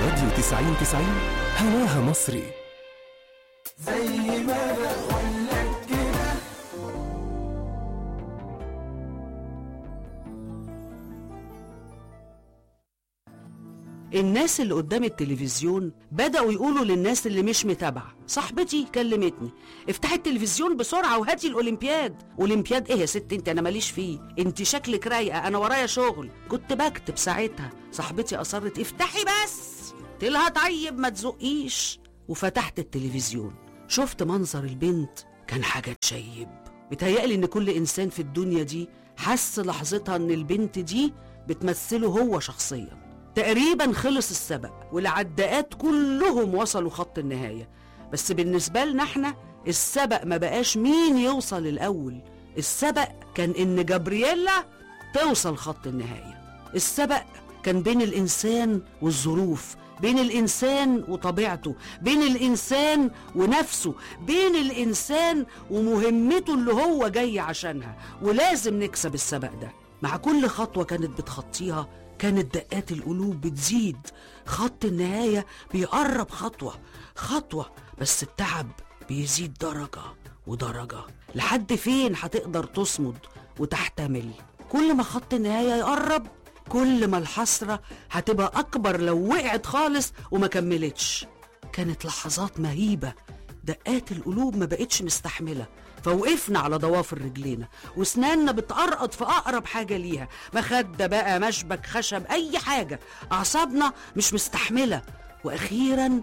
الراديو تسعين تسعين هواها مصري الناس اللي قدام التلفزيون بدأوا يقولوا للناس اللي مش متابعة صاحبتي كلمتني افتحي التلفزيون بسرعة وهاتي الأولمبياد أولمبياد إيه يا ست أنت أنا ماليش فيه أنت شكلك رايقة أنا ورايا شغل كنت بكتب ساعتها صاحبتي أصرت افتحي بس قلت لها طيب ما تزقيش وفتحت التلفزيون شفت منظر البنت كان حاجة تشيب بتهيألي إن كل إنسان في الدنيا دي حس لحظتها إن البنت دي بتمثله هو شخصياً تقريبا خلص السبق والعداءات كلهم وصلوا خط النهاية بس بالنسبة لنا احنا السبق ما بقاش مين يوصل الأول السبق كان إن جابرييلا توصل خط النهاية السبق كان بين الإنسان والظروف بين الإنسان وطبيعته بين الإنسان ونفسه بين الإنسان ومهمته اللي هو جاي عشانها ولازم نكسب السبق ده مع كل خطوة كانت بتخطيها كانت دقات القلوب بتزيد خط النهاية بيقرب خطوة خطوة بس التعب بيزيد درجة ودرجة لحد فين هتقدر تصمد وتحتمل كل ما خط النهاية يقرب كل ما الحسرة هتبقى أكبر لو وقعت خالص وما كملتش كانت لحظات مهيبة دقات القلوب ما بقتش مستحملة فوقفنا على ضوافر رجلينا واسناننا بتقرقط في أقرب حاجة ليها مخدة بقى مشبك خشب أي حاجة أعصابنا مش مستحملة وأخيرا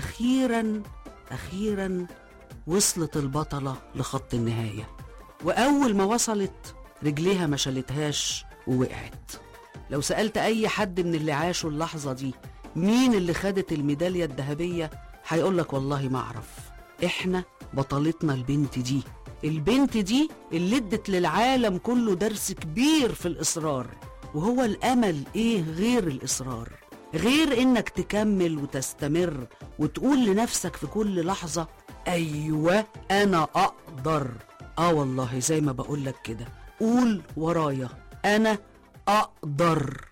أخيرا أخيرا وصلت البطلة لخط النهاية وأول ما وصلت رجليها ما شالتهاش ووقعت لو سألت أي حد من اللي عاشوا اللحظة دي مين اللي خدت الميدالية الذهبية هيقولك والله ما أعرف إحنا بطلتنا البنت دي البنت دي اللي ادت للعالم كله درس كبير في الإصرار وهو الأمل إيه غير الإصرار غير إنك تكمل وتستمر وتقول لنفسك في كل لحظة أيوة أنا أقدر آه والله زي ما بقولك كده قول ورايا أنا أقدر